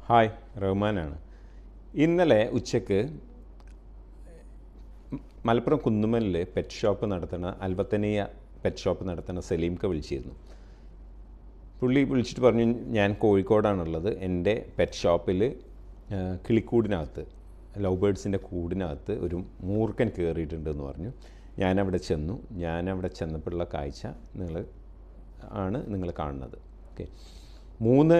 hi റഹ്മാനാണ് ഇന്നലെ ഉച്ചക്ക് Malappuram കുന്നുമലിൽ pet shop നടത്തുന്ന അൽബത്തനിയ പെറ്റ് ഷോപ്പ് നടത്തുന്ന സലീംക്ക വിളിച്ചിരുന്നു പുള്ളി വിളിച്ചിട്ട് പറഞ്ഞു ഞാൻ കോഴിക്കോടാണുള്ളത് എൻ്റെ പെറ്റ് ഷോപ്പിൽ കിളിക്കൂടിനകത്ത് ലവ് ബേഡ്സിൻ്റെ കൂടിനകത്ത് ഒരു മൂർഖൻ കയറിയിട്ടുണ്ട് എന്ന് പറഞ്ഞു ഞാനവിടെ ചെന്നു ഞാനവിടെ ചെന്നപ്പോഴുള്ള കാഴ്ച നിങ്ങൾ ആണ് നിങ്ങൾ കാണുന്നത് ഓക്കെ മൂന്ന്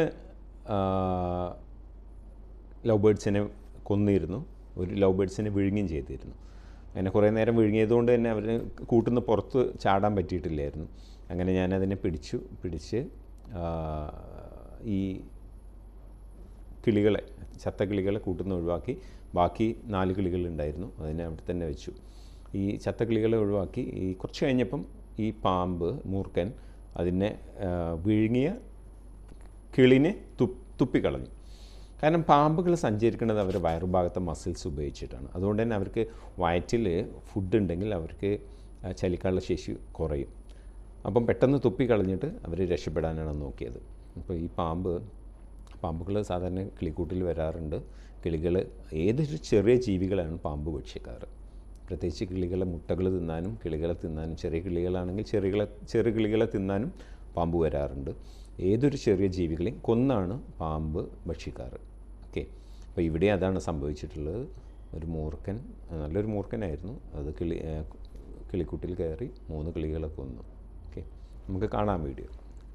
ലവ് ബേഡ്സിനെ കൊന്നിരുന്നു ഒരു ലവ് ബേഡ്സിനെ വിഴുങ്ങുകയും ചെയ്തിരുന്നു അങ്ങനെ കുറേ നേരം വിഴുങ്ങിയതുകൊണ്ട് തന്നെ അവന് കൂട്ടുന്ന പുറത്ത് ചാടാൻ പറ്റിയിട്ടില്ലായിരുന്നു അങ്ങനെ ഞാനതിനെ പിടിച്ചു പിടിച്ച് ആ, ഈ കിളികളെ ചത്ത കിളികളെ കൂട്ടുന്ന ഒഴിവാക്കി ബാക്കി നാല് കിളികളുണ്ടായിരുന്നു അതിനെ അവിടെ തന്നെ വെച്ചു ഈ ചത്ത കിളികളെ ഒഴിവാക്കി ഈ കുറച്ച് കഴിഞ്ഞപ്പം ഈ പാമ്പ് മൂർഖൻ അതിനെ ആ, വിഴുങ്ങിയ കിളിനെ തുപ്പ് തുപ്പിക്കളഞ്ഞു കാരണം പാമ്പുകൾ സഞ്ചരിക്കുന്നത് അവരുടെ വയറുഭാഗത്തെ മസിൽസ് ഉപയോഗിച്ചിട്ടാണ് അതുകൊണ്ട് തന്നെ അവർക്ക് വയറ്റിൽ ഫുഡ് ഉണ്ടെങ്കിൽ അവർക്ക് ആ ചലിക്കാനുള്ള ശേഷി കുറയും അപ്പം പെട്ടെന്ന് തുപ്പി കളഞ്ഞിട്ട് അവർ രക്ഷപ്പെടാനാണ് നോക്കിയത് അപ്പോൾ ഈ പാമ്പ് പാമ്പുകൾ സാധാരണ കിളിക്കൂട്ടിൽ വരാറുണ്ട് കിളികൾ ഏതൊരു ചെറിയ ജീവികളാണ് പാമ്പ് ഭക്ഷിക്കാറ് പ്രത്യേകിച്ച് കിളികളെ മുട്ടകൾ തിന്നാനും കിളികളെ തിന്നാനും ചെറിയ കിളികളാണെങ്കിൽ ചെറിയ ചെറിയ കിളികളെ തിന്നാനും പാമ്പ് വരാറുണ്ട് ഏതൊരു ചെറിയ ജീവികളെയും കൊന്നാണ് പാമ്പ് ഭക്ഷിക്കാറ് ഓക്കെ അപ്പോൾ ഇവിടെ അതാണ് സംഭവിച്ചിട്ടുള്ളത് ഒരു മൂർഖൻ നല്ലൊരു മൂർഖനായിരുന്നു അത് കിളി ഏ, കിളിക്കുട്ടിൽ കയറി മൂന്ന് കിളികളെ കൊന്നു ഓക്കെ നമുക്ക് കാണാം വീഡിയോ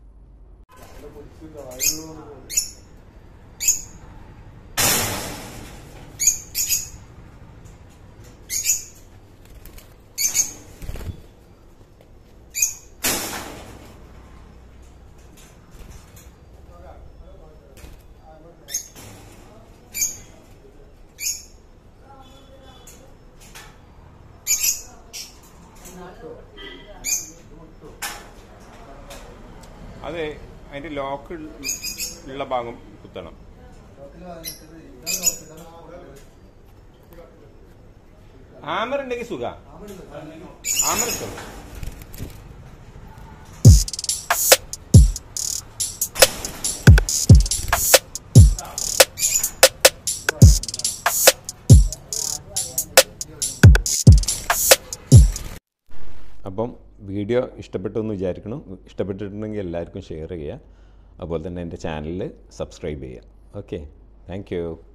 അതെ അതിൻ്റെ ലോക്ക് ഉള്ള ഭാഗം കുത്തണം ഹാമർ ഉണ്ടെങ്കിൽ സുഖ ഹാമർ ഇട്ടോ അപ്പം വീഡിയോ ഇഷ്ടപ്പെട്ടു എന്ന് വിചാരിക്കണം ഇഷ്ടപ്പെട്ടിട്ടുണ്ടെങ്കിൽ എല്ലാവർക്കും ഷെയർ ചെയ്യുക അതുപോലെ തന്നെ എൻ്റെ ചാനലിൽ സബ്സ്ക്രൈബ് ചെയ്യുക ഓക്കെ താങ്ക് യു